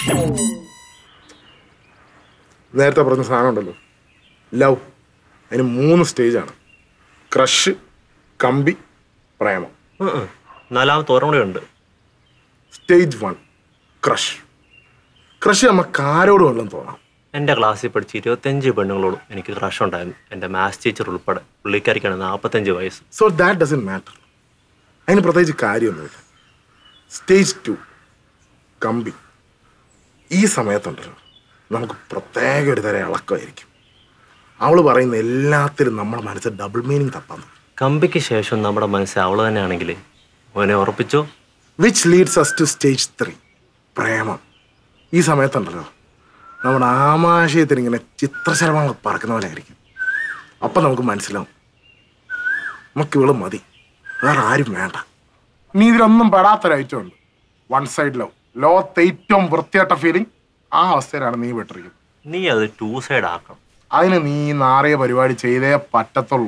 നേരത്തെ പറഞ്ഞ സാധനം ഉണ്ടല്ലോ ലവ് അതിന് മൂന്ന് സ്റ്റേജാണ് ക്രഷ് കമ്പി പ്രേമം ഉം ഉം. നാലാമത്തെ ഓർമ്മ കൂടെ ഉണ്ട് സ്റ്റേജ് വൺ ക്രഷ് ക്രഷ് നമുക്ക് ആരോട് വേണം തോന്നാം എൻ്റെ ക്ലാസ്സിൽ പഠിച്ച ഇരുപത്തഞ്ച് പെണ്ണുങ്ങളോടും എനിക്ക് ക്രഷ് ഉണ്ടായിരുന്നു എൻ്റെ മാത്സ് ടീച്ചർ ഉൾപ്പെടെ പുള്ളിക്കാരിക്കാണ് നാൽപ്പത്തഞ്ച് വയസ്സ് സോ ദാറ്റ് ഡസൻ മാറ്റർ അതിന് പ്രത്യേകിച്ച് കാര്യമൊന്നുമില്ല സ്റ്റേജ് ടു കമ്പി ഈ സമയത്തുണ്ടല്ലോ നമുക്ക് പ്രത്യേക ഒരു തരം ഇളക്കമായിരിക്കും അവൾ പറയുന്ന എല്ലാത്തിലും നമ്മുടെ മനസ്സിൽ ഡബിൾ മീനിങ് തപ്പാൻ തുടങ്ങും കമ്പിക്ക് ശേഷം നമ്മുടെ മനസ്സിൽ അവള് തന്നെയാണെങ്കിൽ മോനെ ഉറപ്പിച്ചോ which leads us to stage three പ്രേമം ഈ സമയത്തുണ്ടല്ലോ നമ്മുടെ ആമാശയത്തിന് ഇങ്ങനെ ചിത്രശലഭങ്ങൾ പറക്കുന്ന പോലെ ആയിരിക്കും അപ്പം നമുക്ക് മനസ്സിലാവും നമുക്ക് ഇവള് മതി വേറെ ആരും വേണ്ട നീ ഇതിലൊന്നും പെടാത്തൊരു ഐറ്റം ഉണ്ട് വൺ സൈഡ് ലവ് ലോകത്തെ ഏറ്റവും വൃത്തിയായിട്ട ഫീലിംഗ് ആ അവസ്ഥയിലാണ് നീ വിട്ടിരിക്കുന്നത് നീ അത് ടു സൈഡ് ആക്കണം അതിന് നീ ഈ നാറിയ പരിപാടി ചെയ്തേ പറ്റത്തുള്ളൂ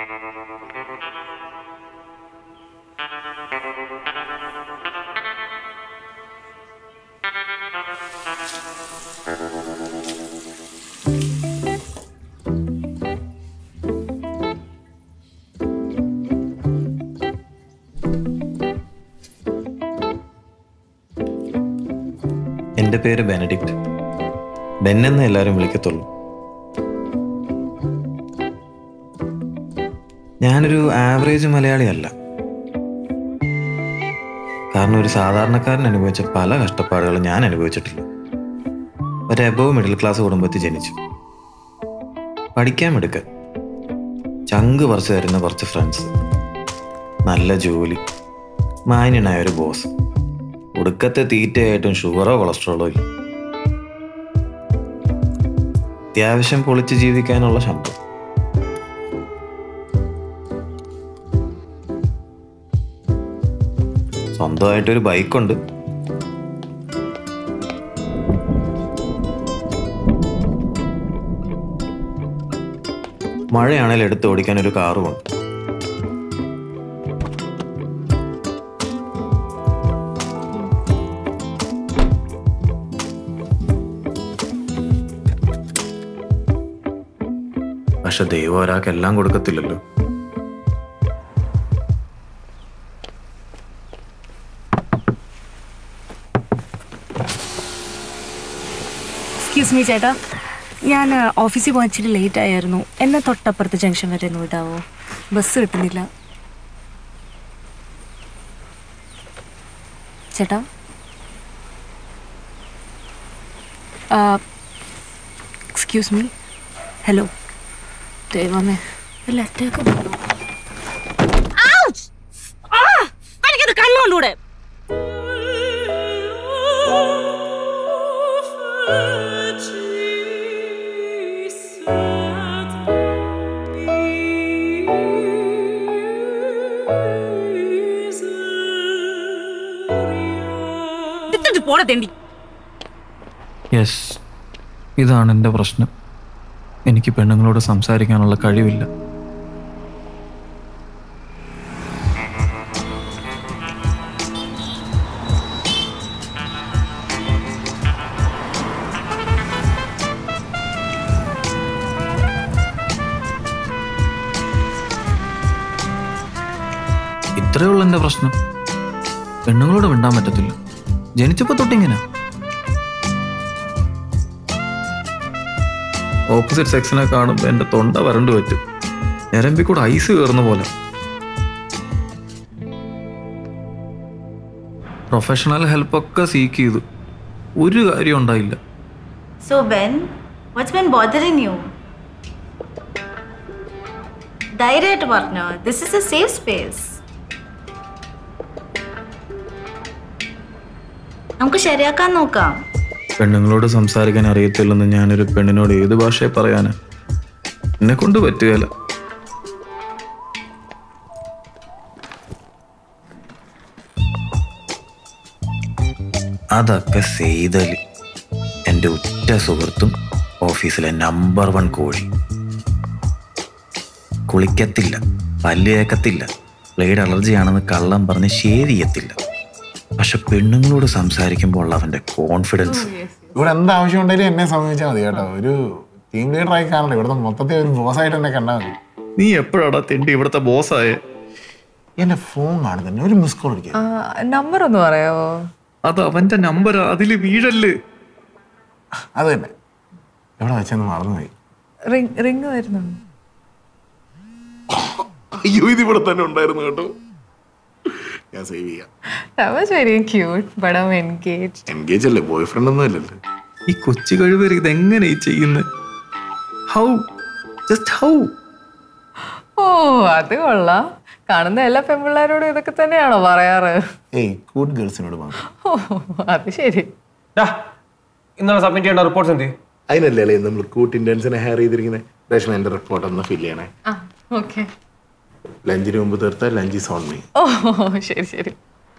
എൻ്റെ പേര് ബെനഡിക്റ്റ് ബെൻ എന്ന് എല്ലാവരും വിളിക്കത്തുള്ളൂ ഞാനൊരു ആവറേജ് മലയാളി അല്ല കാരണം ഒരു സാധാരണക്കാരൻ അനുഭവിച്ച പല കഷ്ടപ്പാടുകളും ഞാൻ അനുഭവിച്ചിട്ടില്ല ഒരു എബവ് മിഡിൽ ക്ലാസ് കുടുംബത്തിൽ ജനിച്ചു പഠിക്കാൻ എടുക്ക ചങ്ക് പറിച്ചു തരുന്ന കുറച്ച് ഫ്രണ്ട്സ് നല്ല ജോലി മാന്യനായ ഒരു ബോസ് ഒടുക്കത്തെ തീറ്റയായിട്ടും ഷുഗറോ കൊളസ്ട്രോളോ ഇല്ല അത്യാവശ്യം പൊളിച്ച് ജീവിക്കാനുള്ള ശമ്പളം സ്വന്തമായിട്ടൊരു ബൈക്കുണ്ട് മഴയാണെങ്കിൽ എടുത്ത് ഓടിക്കാൻ ഒരു കാറുമുണ്ട് പക്ഷെ ദൈവം ഒരാൾക്ക് എല്ലാം കൊടുക്കത്തില്ലല്ലോ എക്സ്ക്യൂസ് മീ ചേട്ടാ ഞാൻ ഓഫീസിൽ പോകാൻ ഇച്ചിരി ലേറ്റ് ആയിരുന്നു എന്നെ തൊട്ടപ്പുറത്ത് ജംഗ്ഷൻ വരെ ഒന്ന് വിടാവോ ബസ് കിട്ടുന്നില്ല ചേട്ടാ എക്സ്ക്യൂസ് മീ ഹലോ ദൈവമേ വല്ല അറ്റാക്ക് എനിക്കത് കണ്ണുകൊണ്ടൂടെ എടുത്തിട്ട് പോടെ തെണ്ടി യെസ് ഇതാണ് എൻ്റെ പ്രശ്നം എനിക്ക് പെണ്ണുങ്ങളോട് സംസാരിക്കാനുള്ള കഴിവില്ല ഇത്രയേ ഉള്ളൂ എൻ്റെ പ്രശ്നം പെണ്ണുങ്ങളോട് മിണ്ടാൻ പറ്റത്തില്ല ജനിച്ചപ്പോ തൊട്ടിങ്ങനെ ഓപ്പോസിറ്റ് സെക്സിനെ കാണുമ്പോൾ എൻ്റെ തൊണ്ട വരണ്ടു പറ്റും ഞരമ്പിൽ കൂടെ ഐസ് കയറുന്ന പോലെ പ്രൊഫഷണൽ ഹെൽപ്പൊക്കെ സീക്ക് ചെയ്തു ഒരു കാര്യം ഉണ്ടായില്ല So, Ben, what's been bothering you? ധൈര്യമായിട്ട് പറഞ്ഞോ this is a safe space നമുക്ക് ശരിയാക്കാൻ നോക്കാം പെണ്ണുങ്ങളോട് സംസാരിക്കാൻ അറിയത്തില്ലെന്ന് ഞാനൊരു പെണ്ണിനോട് ഏത് ഭാഷയെ പറയാനാ എന്നെ കൊണ്ട് പറ്റുകയില്ല അതൊക്കെ സെയ്തല് എൻ്റെ ഉറ്റ സുഹൃത്തും ഓഫീസിലെ നമ്പർ വൺ കോഴി കുളിക്കത്തില്ല പല്ല് തേക്കത്തില്ല ബ്ലേഡ് അലർജി ആണെന്ന് കള്ളം പറഞ്ഞ് ഷേവ് ചെയ്യത്തില്ല പക്ഷെ പെണ്ണുങ്ങളോട് സംസാരിക്കുമ്പോൾ ഉള്ള അവന്റെ കോൺഫിഡൻസ് ഇവിടെ എന്ത് ആവശ്യം ഉണ്ടെങ്കിലും എന്നെ സമീപിച്ചാൽ മതി കേട്ടോ ഒരു ടീം ലീഡർ ആയി കാണണം ഇവിടുത്തെ മൊത്തത്തിൽ ഒരു ബോസ് ആയിട്ട് എന്നെ കണ്ടാൽ മതി നീ എപ്പോഴാടാ തെണ്ടി ഇവിടുത്തെ ബോസായേ എന്റെ ഫോൺ കാണുന്നുണ്ട് ഒരു മിസ് കോൾ അടിക്കാം നമ്പർ ഒന്ന് പറയാവോ അത് അവന്റെ നമ്പർ അതില് വീഴല് അത് തന്നെ എവിടെ വെച്ചെന്ന് മറന്നുപോയി റിങ് റിങ് വരുന്നുണ്ട് അയ്യോ ഇത് ഇവിടെ തന്നെ ഉണ്ടായിരുന്നു കേട്ടോ ഞാൻ സേവ് ചെയ്യാം That was very cute, but I'm engaged. Engage അല്ലേ ബോയ് ഫ്രണ്ട് ഒന്നും അല്ലല്ലോ ഈ കൊച്ചു കഴിവേറി ഇതെങ്ങനെ ഈ ചെയ്യുന്നത് ഹൗ ജസ്റ്റ് ഹൗ ഓ അത് കൊള്ളാം കാണുന്ന എല്ലാ പെൺപിള്ളേരോടും ഇതൊക്കെ തന്നെയാണോ പറയാറ് ഏയ് കൂഡ് ഗേൾസിനോട് മാത്രം ഓ അത് ശരി ഇന്നലെ സബ്മിറ്റ് ചെയ്യേണ്ട റിപ്പോർട്ട്സ് എന്ത് അതിനല്ലേ അല്ലേ നമ്മൾ കൂട്ട് ഇന്റൻസിനെ ഹയർ ചെയ്തിരിക്കുന്നത് റേഷൻ എന്റെ റിപ്പോർട്ട് ഒന്ന് ഫിൽ ചെയ്യണേ ആ ഓക്കെ ലഞ്ചിന് മുമ്പ് തീർത്ത ലഞ്ച് ഈസ് ഓൺ മീ ഓ ശരി ശരി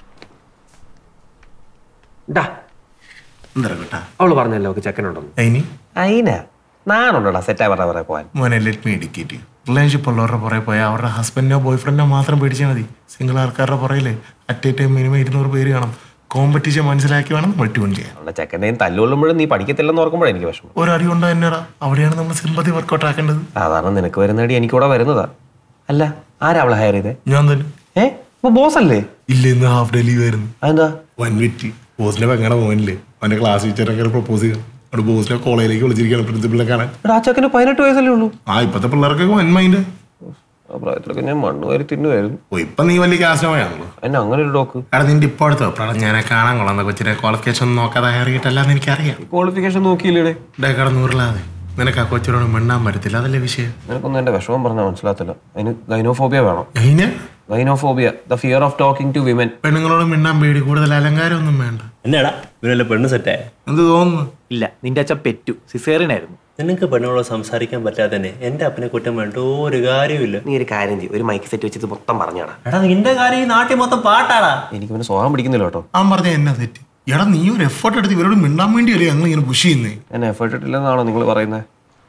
ഡാ എന്താ കേട്ടാ അവള് പറഞ്ഞല്ലോ ഒക്കെ ചെക്കനുണ്ടെന്ന് അതിന് അയിന നാനുണ്ടോടാ സെറ്റായി പറഞ്ഞ പറയാ പോവാൻ മോനെ ലെറ്റ് മീ ഇഡിക്കേറ്റ് റിലേഷൻഷിപ്പ് ഉള്ളവരുടെ പുറകെ പോയാൽ അവരുടെ ഹസ്ബൻഡിനോ ബോയ് ഫ്രണ്ടിനോ മാത്രം പേടിച്ചാൽ മതി സിംഗിൾ ആൾക്കാരുടെ പുറകില് അറ്റ് എ ടൈം മിനിമം ഇരുന്നൂറ് പേര് കാണും കോമ്പറ്റീഷൻ മനസ്സിലാക്കി വേണം നമ്മൾ ട്യൂൺ ചെയ്യാൻ അവളുടെ ചെക്കൻ്റെയും തല്ലുകൊള്ളുമ്പോഴും നീ പഠിക്കത്തില്ലെന്ന് ഓർക്കുമ്പോഴേ എനിക്ക് വിഷമം ഒരടി കൊണ്ടോ എന്നടാ അവിടെയാണ് നമ്മൾ സിമ്പതി വർക്കൗട്ട് ആക്കേണ്ടത് സാധാരണ നിനക്ക് വരുന്നടി എനിക്കൂടെ വരുന്നതാ അല്ല ആരാ അവളെ ഹയർ ചെയ്തേ ഞാൻ തന്നെ ഏ അപ്പൊ ബോസ് അല്ലേ ഇല്ല ഇന്ന് ഹാഫ് ഡേ ലീവ് ആയിരുന്നു അതെന്താ വൻ വിറ്റി ബോസിന്റെ പെങ്ങടെ മോനില്ലേ അവന്റെ ക്ലാസ് ടീച്ചറൊക്കെ പ്രപ്പോസ് ചെയ്തു അവിടെ ബോസിനെ കോളേജിലേക്ക് വിളിച്ചിരിക്കുകയാണ് പ്രിൻസിപ്പലിനെ കാണാൻ എടാ ആ ചെക്കന് പതിനെട്ട് വയസ്സല്ലേ ഉള്ളൂ ആ ഇപ്പത്തെ പിള്ളേർക്കൊക്കെ വൻ മൈൻഡ് ആ പ്രായത്തിലൊക്കെ ഞാൻ മണ്ണ് വാരി തിന്നുമായിരുന്നു ഓ ഇപ്പൊ നീ വലിയ കാശമാണല്ലോ എന്നെ അങ്ങനെ ഒരു ഡോക്ക് എടാ നിന്റെ ഇപ്പൊ അടുത്ത അഭിപ്രായം ഞാനെ കാണാൻ കൊള്ളാം കൊച്ചിനെ ക്വാളിഫിക്കേഷൻ ഒന്നും നോക്കാതെ ഹയർ ചെയ്തിട്ടല്ലാന്ന് എനിക്കറിയാം ക്വാളിഫിക്കേഷൻ നോക്കിയില്ലേ ഡേ കടന്നൂറില്ലാതെ നിനക്ക് ആ കൊച്ചിനോട് മിണ്ടാൻ പറ്റത്തില്ല അതല്ലേ വിഷയം നിനക്കൊന്നും എന്റെ വിഷമം പറഞ്ഞാൽ മനസ്സിലാത്തില്ല അതിന് ഗൈനോഫോബിയ വേണം അതിന് gynophobia the fear of talking to women പെണ്ണുങ്ങളോട് മിണ്ടാൻ പേടി കൂടുതൽ അലങ്കാരം ഒന്നും വേണ്ട എന്നാടാ ഇവനല്ല പെണ്ണ് സെറ്റായ എന്ത് തോന്നുന്നു ഇല്ല നിന്റെ അച്ഛൻ പെറ്റു സിസേറിനായിരുന്നു നിനക്ക് പെണ്ണുങ്ങളോട് സംസാരിക്കാൻ പറ്റാതെ തന്നെ എന്റെ അപ്പനെ കുറ്റം വേണ്ട ഒരു കാര്യമില്ല നീ ഒരു കാര്യം ചെയ്യും ഒരു മൈക്ക് സെറ്റ് വെച്ചിട്ട് മൊത്തം പറഞ്ഞാടാ എടാ നിന്റെ കാര്യം ഈ നാട്ടിൽ മൊത്തം പാട്ടാടാ എനിക്ക് പിന്നെ സ്വഭാവം പിടിക്കുന്നില്ല കേട്ടോ അവൻ പറഞ്ഞ എന്നാ തെറ്റ് എടാ നീ ഒരു എഫേർട്ട് എടുത്ത് ഇവരോട് മിണ്ടാൻ വേണ്ടിയല്ലേ ഞങ്ങൾ ഇങ്ങനെ പുഷ് ചെയ്യുന്നേ എന്നെ എഫേർട്ട് ഇട്ടില്ലെന്നാണോ നിങ്ങൾ പറയുന്നത്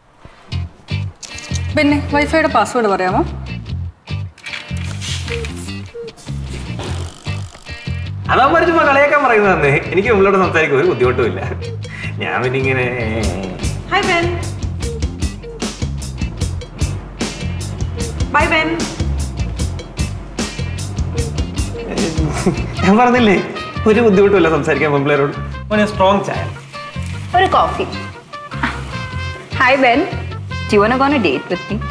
പിന്നെ വൈഫൈയുടെ പാസ്വേഡ് പറയാമോ അതാ ചുമ്മാ കളിയാക്കാൻ പറയുന്നതന്നെ എനിക്ക് നിങ്ങളോട് സംസാരിക്കും ഒരു ബുദ്ധിമുട്ടുമില്ല ഞാൻ പിന്നെ ഇങ്ങനെ ഹായ് ബെൻ ബൈ ബെൻ ഞാൻ പറഞ്ഞില്ലേ ഒരു ബുദ്ധിമുട്ടുമില്ല സംസാരിക്കാൻ പെമ്പിളേരോട് മോനെ സ്ട്രോങ് ചായ ഒരു coffee hi Ben you wanna go on a date with me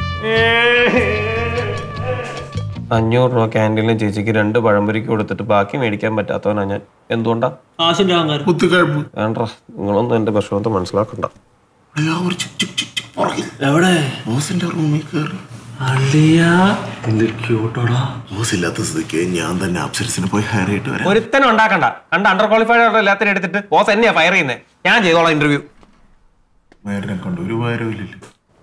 അഞ്ഞൂറ് രൂപ ക്യാൻറ്റീനിൽ ചേച്ചിക്ക് രണ്ട് പഴംപൊരിക്ക് കൊടുത്തിട്ട് ബാക്കി മേടിക്കാൻ പറ്റാത്തവനാ ഞാൻ എന്തുകൊണ്ടാ ആശിന്റെ അഹങ്കാരം കുത്തിക്കഴപ്പ് വേണ്ട നിങ്ങളൊന്നും എന്റെ വിഷമത്തെ മനസ്സിലാക്കണ്ട അയ്യോ ഒരു ചിക് ചിക് ചിക് ചിക് പുറകിൽ എവിടെ ബോസിന്റെ റൂമിൽ കയറി അളിയാ എന്ത് ക്യൂട്ടോടാ ബോസ് ഇല്ലാത്ത സ്ഥിതിക്ക് ഞാൻ തന്നെ അപ്സരസിന് പോയി ഹയർ ചെയ്തിട്ട് വരാം ഒരുത്തനും ഉണ്ടാക്കണ്ട രണ്ട് അണ്ടർ ക്വാളിഫൈഡ് എല്ലാത്തിനും എടുത്തിട്ട് ബോസ് എന്നെയാ ഫയർ ചെയ്യുന്നത് ഞാൻ ചെയ്തോളാം ഇന്റർവ്യൂ നേരിനെ കൊണ്ട് ഒരു ഉപകാരവും ഇല്ലല്ലോ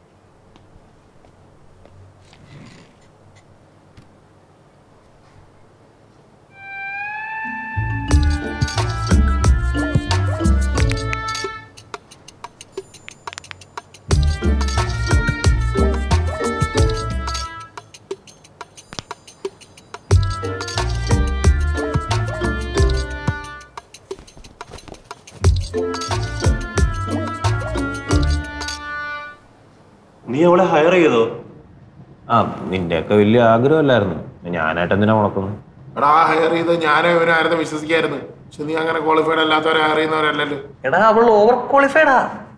നീ അവളെ ഹയർ ചെയ്തോ ആ നിന്റെയൊക്കെ വലിയ ആഗ്രഹമല്ലായിരുന്നു ഞാനായിട്ട് എന്തിനാ മുടക്കുന്നു എടാ ഹയർ ചെയ്ത് ഞാനേ ഇവനായിരുന്നു വിശ്വസിക്കായിരുന്നു പക്ഷെ നീ അങ്ങനെ ക്വാളിഫൈഡ് അല്ലാത്തവരെ ഹയർ ചെയ്യുന്നവരല്ലല്ലോ എടാ അവൾ ഓവർ ക്വാളിഫൈഡാ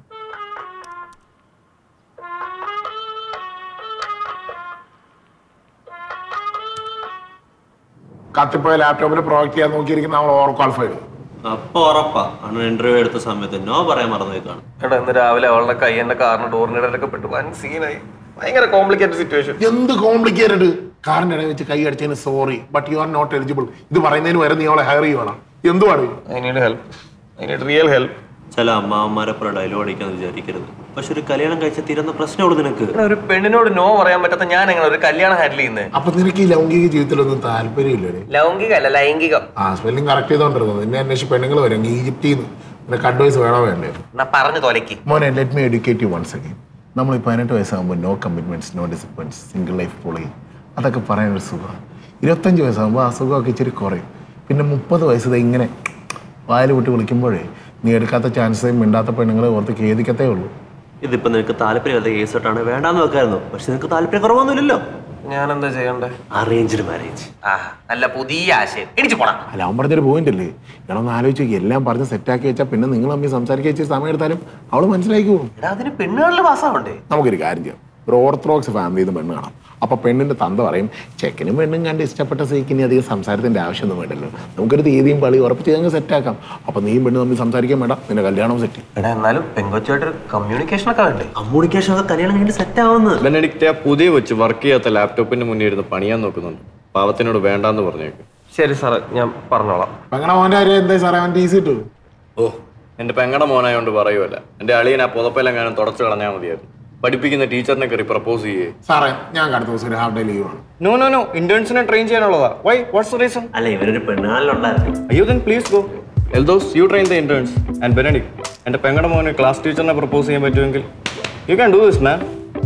കത്തിപ്പോയ ലാപ്ടോപ്പിൽ പ്രൊവൈഡ് ചെയ്യാൻ നോക്കിയിരിക്കുന്ന നമ്മൾ ഓവർ ക്വാളിഫൈഡ് അപ്പൊ ഉറപ്പാ അണ്ണൻ ഇന്റർവ്യൂ എടുത്ത സമയത്ത് നോ പറയാൻ മറന്നേക്കാണ് എടാ ഇന്ന് രാവിലെ അവളുടെ കൈ എന്റെ കാറിന് ഡോറിനിടയിലൊക്കെ പെട്ട് വൻ സീനായി ഭയങ്കര കോംപ്ലിക്കേറ്റഡ് സിറ്റുവേഷൻ എന്ത് കോംപ്ലിക്കേറ്റഡ് കാറിന്റെ ഇടയിൽ വെച്ച് കൈ അടിച്ചതിന് sorry but you are not eligible ഇത് പറയുന്നതിന് വരെ നീ അവളെ ഹയർ ചെയ്യുവാണ് എന്തുവാണ് I need help I need real help ചില അമ്മാവന്മാരെ പോലെ ഡയലോഗ് അടിക്കാന്ന് വിചാരിക്കരുത് പക്ഷെ ഒരു കല്യാണം കഴിച്ച തീരുന്ന പ്രശ്നമുള്ളൂ നിനക്ക് ഒരു പെണ്ണിനോട് നോ പറയാൻ പറ്റാത്ത ഞാൻ എങ്ങനെ ഒരു കല്യാണം ഹാൻഡിൽ ചെയ്യുന്നത് അപ്പൊ നിനക്ക് ഈ ലൗകിക ജീവിതത്തിലൊന്നും താല്പര്യമില്ലേ ലൗകിക അല്ല ലൈംഗികം ആ സ്പെല്ലിംഗ് കറക്റ്റ് ചെയ്തോണ്ടിരുന്നത് നിന്നെ അന്വേഷിച്ച് പെണ്ണുങ്ങൾ വരും നീ ഈജിപ്തിൽ നിന്ന് നിനക്ക് അഡ്വൈസ് വേണോ വേണ്ടേ എന്നാ പറഞ്ഞു തൊലക്കി മോനെ let me educate you once again നമ്മൾ ഈ പതിനെട്ട് വയസ്സാകുമ്പോൾ no commitments no disciplines single life പൊളി അതൊക്കെ പറയാനൊരു സുഖമാണ് ഇരുപത്തഞ്ച് വയസ്സാകുമ്പോൾ ആ സുഖമൊക്കെ ഇച്ചിരി കുറയും പിന്നെ മുപ്പത് വയസ്സ് ദേ ഇങ്ങനെ വായിൽ വിട്ട് വിളിക്കുമ്പോഴേ നീ എടുക്കാത്ത ചാൻസ് മിണ്ടാത്ത പെണ്ണുങ്ങളെ ഓർത്ത് ഖേദിക്കത്തേ ഉള്ളൂ ഇതിപ്പോ നിനക്ക് താല്പര്യമില്ലാത്ത കേസായിട്ടാണ് വേണ്ടാന്ന് വെക്കായിരുന്നു പക്ഷെ നിനക്ക് താല്പര്യം കുറവൊന്നുമില്ലല്ലോ ഞാൻ എന്താ ചെയ്യണ്ടേ അറേഞ്ച്ഡ് മാരേജ് ആ നല്ല പുതിയ ആശയം എണിച്ചു പോടാ അല്ല അവൻ പറഞ്ഞൊരു പോയിന്റ് അല്ലേ ഞാനൊന്ന് ആലോചിച്ച് നോക്കി എല്ലാം പറഞ്ഞ് സെറ്റാക്കി വെച്ചാൽ പിന്നെ നിങ്ങൾ തമ്മിൽ സംസാരിക്കാൻ വെച്ച് സമയം എടുത്താലും അവള് മനസ്സിലാക്കിക്കോളും എടാ അതിന് പെണ്ണുകളിൽ പാസ്സാവണ്ടേ നമുക്കൊരു കാര്യം ചെയ്യാം ഒരു ഓർത്തഡോക്സ് ഫാമിലിയിൽ നിന്ന് പെണ്ണ് കാണാം അപ്പൊ പെണ്ണിന്റെ തന്ത പറയും ചെക്കനും പെണ്ണും കണ്ട് ഇഷ്ടപ്പെട്ട സീക്കിനി അധികം സംസാരത്തിന്റെ ആവശ്യമൊന്നും വേണ്ടല്ലോ നമുക്കൊരു തീയതിയും പളി ഉറപ്പിച്ച് ഞങ്ങൾ സെറ്റാക്കാം അപ്പൊ നീയും പെണ്ണും തമ്മിൽ സംസാരിക്കാൻ വേണ്ട നിന്റെ കല്യാണം സെറ്റ് എടാ എന്നാലും പെങ്കൊച്ചുമായിട്ടൊരു കമ്മ്യൂണിക്കേഷൻ ഒക്കെ വേണ്ടേ കമ്മ്യൂണിക്കേഷൻ ഒക്കെ കല്യാണം കഴിഞ്ഞ് സെറ്റ് ആവുന്നത് ബെനഡിക്റ്റ് ആ പുതിയ വെച്ച് വർക്ക് ചെയ്യാത്ത ലാപ്ടോപ്പിന്റെ മുന്നിൽ ഇരുന്ന് പണിയാൻ നോക്കുന്നുണ്ട് പാവത്തിനോട് വേണ്ടാന്ന് പറഞ്ഞേക്ക് ശരി സാറേ ഞാൻ പറഞ്ഞോളാം അങ്ങനെ മോന്റെ കാര്യം എന്താ സാറേ അവൻ ടീസി ഇട്ടു ഓ എന്റെ പെങ്ങടെ മോനായോണ്ട് പറയുമല്ല എന്റെ അളിയൻ ആ പുതപ്പെല്ലാം തുടച്ചു കളഞ്ഞാൽ മതിയായിരുന്നു പഠിപ്പിക്കുന്ന ടീച്ചറിനെ കയറി പ്രപ്പോസ് ചെയ്യേ സാറേ ഞാൻ അടുത്ത ദിവസം ഒരു ഹാഫ് ഡേ ലീവ് ആണ് നോ നോ നോ ഇന്റേൺസിനെ ട്രെയിൻ ചെയ്യാനുള്ളതാ വൈ വാട്ട്സ് റീസൺ അല്ല ഇവരൊരു പെണ്ണുകാലിലുണ്ടായിരുന്നു അയ്യോ ദെൻ പ്ലീസ് ഗോ Eldhose you train the interns and Benedict എന്റെ പെങ്ങടെ മോന് ക്ലാസ് ടീച്ചറിനെ പ്രപ്പോസ് ചെയ്യാൻ പറ്റുമെങ്കിൽ you can do this man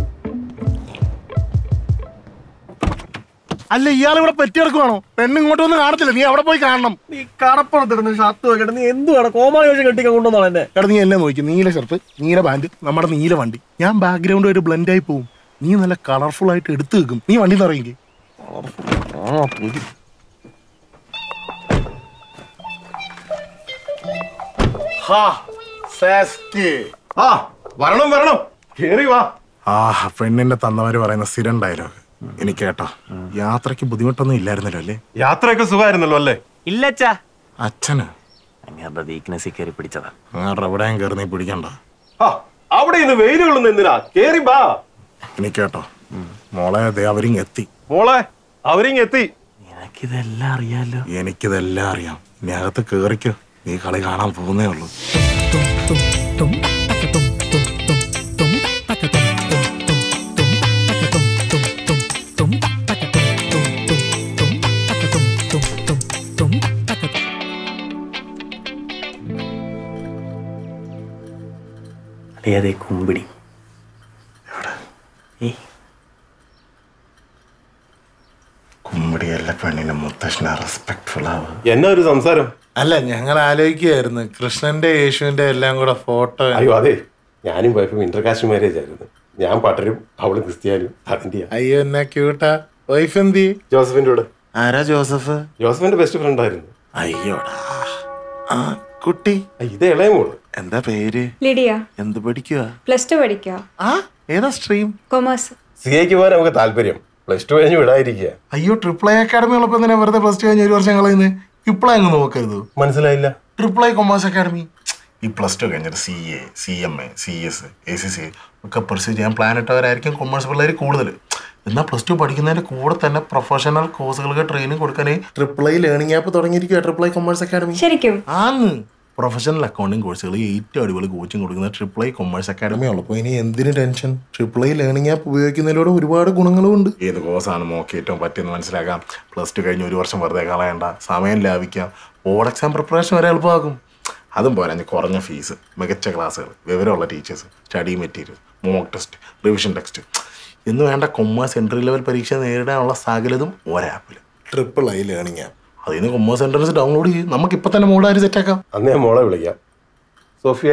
അല്ല ഇയാൾ ഇവിടെ പറ്റിയെടുക്കുവാണോ പെണ്ണ് ഇങ്ങോട്ട് വന്ന് കാണത്തില്ല നീ അവിടെ പോയി കാണണം നീ കടപ്പുറത്തിടുന്ന ഷർട്ട് നോക്കിയിട്ട് നീ എന്തുവാണ് കോമാളി വേഷം കെട്ടിക്കാൻ കൊണ്ടുവന്നോ എന്നെ എടാ നീ എല്ലാം നോക്കി നീല ഷർട്ട് നീല പാന്റ് നമ്മുടെ നീല വണ്ടി ഞാൻ ബാക്ക്ഗ്രൗണ്ട് ആയിട്ട് ബ്ലെൻഡ് ആയി പോകും നീ നല്ല കളർഫുൾ ആയിട്ട് എടുത്തു വെക്കും നീ വണ്ടി നിറയെങ്കിൽ ആ വരണം വരണം കേറി വാ ആ പെണ്ണിന്റെ തന്നവര് പറയുന്ന സ്ഥിരം ഡയലോഗ് എനിക്ക് കേട്ടോ യാത്രക്ക് ബുദ്ധിമുട്ടൊന്നും ഇല്ലായിരുന്നല്ലോ അല്ലേ യാത്രയൊക്കെ സുഖമായിരുന്നല്ലോ അല്ലേ ഇല്ലച്ചാ അച്ഛന് അങ്ങയുടെ വീക്ക്നെസ്സിൽ കയറി പിടിച്ചതാ അങ്ങോട്ട് എവിടെയും കയറി നീ പിടിക്കണ്ട ആ അവിടെ ഇന്ന് വെയിൽ കൊള്ളുന്ന എന്തിനാ കേറി വാ എനിക്ക് കേട്ടോ മോളെ ദേ അവരിങ് എത്തി മോളെ അവരിങ് എത്തി നിനക്കിതെല്ലാം അറിയാലോ എനിക്കിതെല്ലാം അറിയാം ഇനി അകത്ത് കേറിക്കോ നീ കളി കാണാൻ പോകുന്നേ ഉള്ളൂ അറിയാതെ കുമ്പിടി ഏയ് കുമ്പിടിയല്ല പെണ്ണിന്റെ മുത്തശ്ശനെ റെസ്പെക്ട്ഫുൾ ആവുക എന്നാ ഒരു സംസാരം അല്ല ഞങ്ങൾ ആലോചിക്കുകയായിരുന്നു കൃഷ്ണന്റെ യേശുവിന്റെ എല്ലാം കൂടെ ഫോട്ടോ അയ്യോ അതെ ഞാനും വൈഫും ഇന്റർകാസ്റ്റ് മാരേജ് ആയിരുന്നു ഞാൻ പട്ടരും അവള് ക്രിസ്ത്യാനും അതിന്റെ അയ്യോ എന്നാ ക്യൂട്ടാ വൈഫ് എന്തി ജോസഫിന്റെ കൂടെ ആരാ ജോസഫ് ജോസഫിന്റെ ബെസ്റ്റ് ഫ്രണ്ട് ആയിരുന്നു അയ്യോടാ ആ കുട്ടി ഇത് ഇളയ മോള് എന്താ പേര് ലിഡിയ എന്ത് പഠിക്കുക പ്ലസ് ടു പഠിക്കുക ആ ഏതാ സ്ട്രീം കൊമേഴ്സ് സി എക്ക് പോകാൻ നമുക്ക് താല്പര്യം പ്ലസ് ടു കഴിഞ്ഞ് വിടാതിരിക്കുക അയ്യോ ട്രിപ്പിൾ ഐ അക്കാഡമി ഉള്ളപ്പോ എന്തിനാ വെറുതെ പ്ലസ് ടു കഴിഞ്ഞ് ഒരു വർഷം കളയുന്നത് ഇപ്പോഴേ അങ്ങ് നോക്കരുത് മനസ്സിലായില്ല ട്രിപ്പിൾ ഐ കൊമേഴ്സ് അക്കാഡമി ഈ പ്ലസ് ടു കഴിഞ്ഞിട്ട് C A C M A C S A C C ഒക്കെ പെർസ്യൂ ചെയ്യാൻ പ്ലാൻ ഇട്ടവരായിരിക്കും കൊമേഴ്സ് പിള്ളേർ കൂടുതൽ എന്നാൽ പ്ലസ് ടു പഠിക്കുന്നതിന്റെ കൂടെ തന്നെ പ്രൊഫഷണൽ കോഴ്സുകൾക്ക് ട്രെയിനിങ് കൊടുക്കാൻ ട്രിപ്പിൾ ഐ ലേണിംഗ് ആപ്പ് തുടങ്ങിയിരിക്കുക ട്രിപ്പിൾ ഐ കൊമേഴ്സ് അക്കാഡമി ശരിക്കും ആന്ന് പ്രൊഫഷണൽ അക്കൗണ്ടിങ് കോഴ്സുകൾ ഏറ്റവും അടിപൊളി കോച്ചിങ് കൊടുക്കുന്ന ട്രിപ്പിൾ ഐ കൊമേഴ്സ് അക്കാഡമി ഉള്ളപ്പോൾ ഇനി എന്തിന് tension triple I learning app ഉപയോഗിക്കുന്നതിലൂടെ ഒരുപാട് ഗുണങ്ങളും ഉണ്ട് ഏത് കോഴ്സാണ് മോക്ക് ഏറ്റവും പറ്റിയെന്ന് മനസ്സിലാക്കാം പ്ലസ് ടു കഴിഞ്ഞ് ഒരു വർഷം വെറുതെ കളയണ്ട സമയം ലാഭിക്കാം ബോർഡ് എക്സാം പ്രിപ്പറേഷൻ വരെ എളുപ്പമാക്കും അതും പോരാ ഇനി കുറഞ്ഞ ഫീസ് മികച്ച ക്ലാസ്സുകൾ വിവരമുള്ള teachers study material mock test revision text എന്ന് വേണ്ട കൊമേഴ്സ് എൻട്രി ലെവൽ പരീക്ഷ നേരിടാനുള്ള സകലതും ഒരാപ്പിൽ ട്രിപ്പിൾ ഐ ലേണിംഗ് ആപ്പ് അതിൽ നിന്ന് കൊമേഴ്സ് എൻട്രൻസ് ഡൗൺലോഡ് ചെയ്യും നമുക്ക് ഇപ്പം തന്നെ മോഡാരി സെറ്റാക്കാം അന്ന് ഞാൻ മോളെ വിളിക്കാം സോഫിയ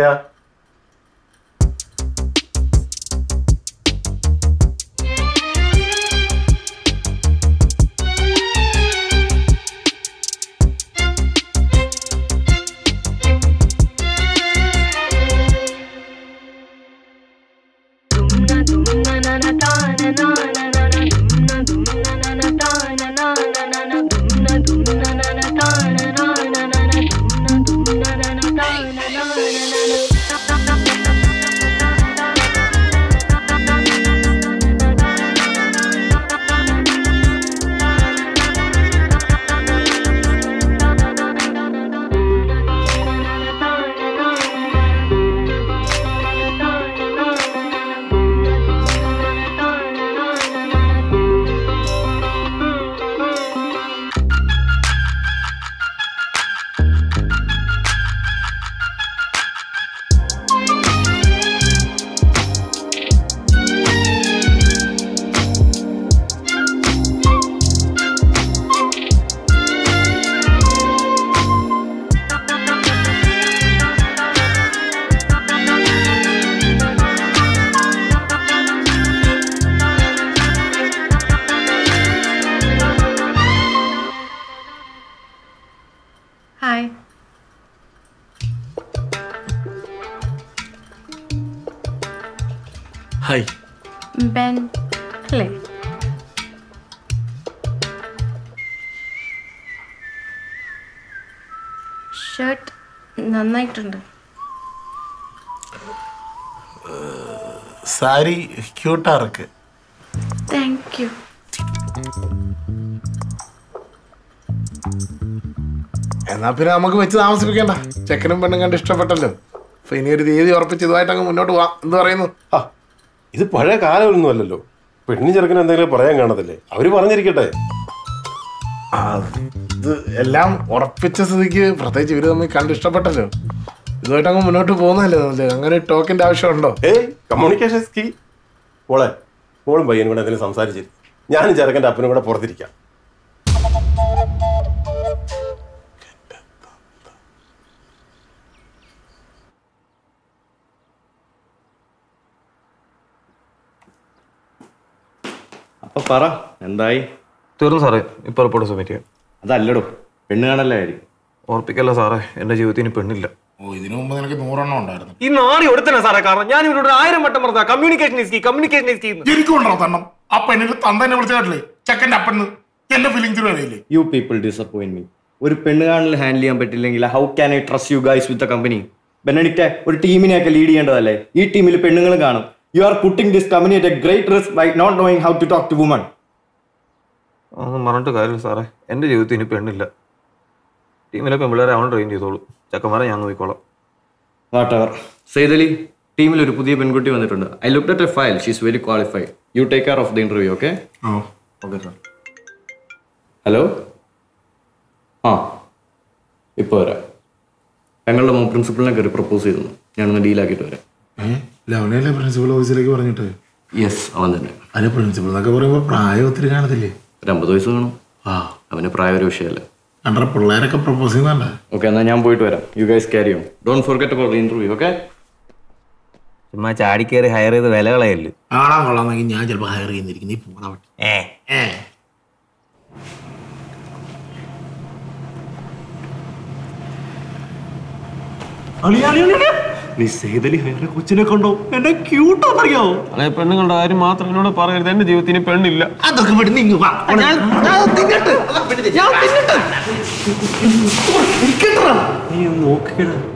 ഹായ് ബെൻ അല്ലേ ഷർട്ട് നന്നായിട്ടുണ്ട് സാരി ക്യൂട്ടാ ഇருக்கு താങ്ക് യു എന്നാ പിന്നെ നമുക്ക് വെച്ച് താമസിപ്പിക്കണ്ട ചെക്കനും പെണ്ണും കണ്ട് ഇഷ്ടപ്പെട്ടല്ലോ അപ്പൊ ഇനി ഒരു തീയതി ഉറപ്പിച്ച് ഇതുമായിട്ട് അങ്ങ് മുന്നോട്ട് പോവാം എന്ത് പറയുന്നു ആ ഇത് പഴയ കാലമൊന്നും അല്ലല്ലോ പെണ്ണിന് ചെറുക്കന് എന്തെങ്കിലും പറയാൻ കാണത്തില്ലേ അവര് പറഞ്ഞിരിക്കട്ടെ ആ, ഇത് എല്ലാം ഉറപ്പിച്ച സ്ഥിതിക്ക് പ്രത്യേകിച്ച് ഇവര് തമ്മിൽ കണ്ട് ഇഷ്ടപ്പെട്ടല്ലോ ഇതുമായിട്ട് അങ്ങ് മുന്നോട്ട് പോകുന്നതല്ലേ നല്ലത് അങ്ങനെ ടോക്കിന്റെ ആവശ്യമുണ്ടോ ഏയ് കമ്മ്യൂണിക്കേഷൻ സ്കി മോളെ മോളും പയ്യനും കൂടെ എന്തെങ്കിലും സംസാരിച്ചിരി ഞാനും ചെറുക്കൻ്റെ അപ്പനും കൂടെ പുറത്തിരിക്കാം അപ്പൊ പറ എന്തായി തീർന്നു സാറേ ഇപ്പോൾ റിപ്പോർട്ട് സബ്മിറ്റ് ചെയ്യാം അതല്ലടോ പെണ്ണ് കാണല്ലേ ആയിരിക്കും ഓർപ്പിക്കല്ല സാറേ എൻ്റെ ജീവിതത്തിൽ ഇനി പെണ്ണില്ല ഓ ഇതിനു മുമ്പ് നിനക്ക് നൂറെണ്ണം ഉണ്ടായിരുന്നു ഈ നാടി കൊടുത്തന്നെ സാറേ കാരണം ഞാൻ ഇവരോട് ആയിരം വട്ടം പറഞ്ഞ communication is key communication is key എനിക്കുണ്ടോ തണ്ണം ആ പെണ്ണിന് തന്തന്നെ വിളിച്ച കേട്ടില്ലേ ചെക്കൻ്റെ അപ്പന്ന് എന്റെ ഫീലിംഗ്സിനും അറിയില്ലേ യു പീപ്പിൾ ഡിസപ്പോയിന്റ് മീ ഒരു പെണ്ണ് കാണൽ ഹാൻഡിൽ ചെയ്യാൻ പറ്റില്ലെങ്കിൽ how can I trust you guys with a company Benedict ഒരു ടീമിനെയൊക്കെ ലീഡ് ചെയ്യേണ്ടതല്ലേ ഈ ടീമിൽ പെണ്ണുങ്ങളും കാണും you are putting this company at a great risk by not knowing how to talk to woman അതൊന്നും പറഞ്ഞിട്ട് കാര്യമില്ല സാറേ എൻ്റെ ജീവിതത്തിൽ ഇനി പെണ്ണില്ല ടീമിലെ പെമ്പിള്ളേരെ അവൻ ട്രെയിൻ ചെയ്തോളൂ ചെക്കന്മാരെ ഞാൻ നോക്കിക്കോളാം വാട്ട് എവർ സെയ്തലി ടീമിൽ ഒരു പുതിയ പെൺകുട്ടി വന്നിട്ടുണ്ട് I look at a file she's very qualified you take care of the interview okay okay sir hello ആ ഇപ്പോൾ വരാം ഞങ്ങളുടെ മോൻ പ്രിൻസിപ്പളിനെ കയറി പ്രപ്പോസ് ചെയ്തു ഞാനൊന്ന് ഡീലാക്കിയിട്ട് വരാം ലവനല്ലേ പ്രിൻസിപ്പൽ ഓഫീസിലേക്ക് പറഞ്ഞിട്ട് യെസ് അവൻ തന്നെ അതിന് പ്രിൻസിപ്പൾ എന്നൊക്കെ പറയുമ്പോൾ പ്രായം ഒത്തിരി കാണത്തില്ലേ ഒരു അമ്പത് വയസ്സ് വേണം ആ അവന് പ്രായം ഒരു വിഷയമല്ല കണ്ട പിള്ളേരൊക്കെ പ്രപ്പോസ് ചെയ്യുന്നുണ്ട് ഓക്കെ എന്നാൽ ഞാൻ പോയിട്ട് വരാം you guys carry on don't forget about the interview okay ചുമ്മാ ചാടിക്കേറി ഹയർ ചെയ്ത് വില കളയല്ലേ ആടാ കൊള്ളാമെങ്കിൽ ഞാൻ ചിലപ്പോൾ ഹയർ ചെയ്യുന്നിരിക്കും നീ പോണ പറ്റി ഏ ഏ നീ സേതലി വേറെ കൊച്ചിനെ കണ്ടോ എന്നെ ക്യൂട്ടാന്നറിയാവോ അല്ലെ പെണ്ണുങ്ങളുടെ കാര്യം മാത്രം എന്നോട് പറയരുത് എൻ്റെ ജീവിതത്തിൽ ഇനി പെണ്ണില്ല അതൊക്കെ വിട്ട് നീങ്ങ് വാ നീ നോക്കിയടാ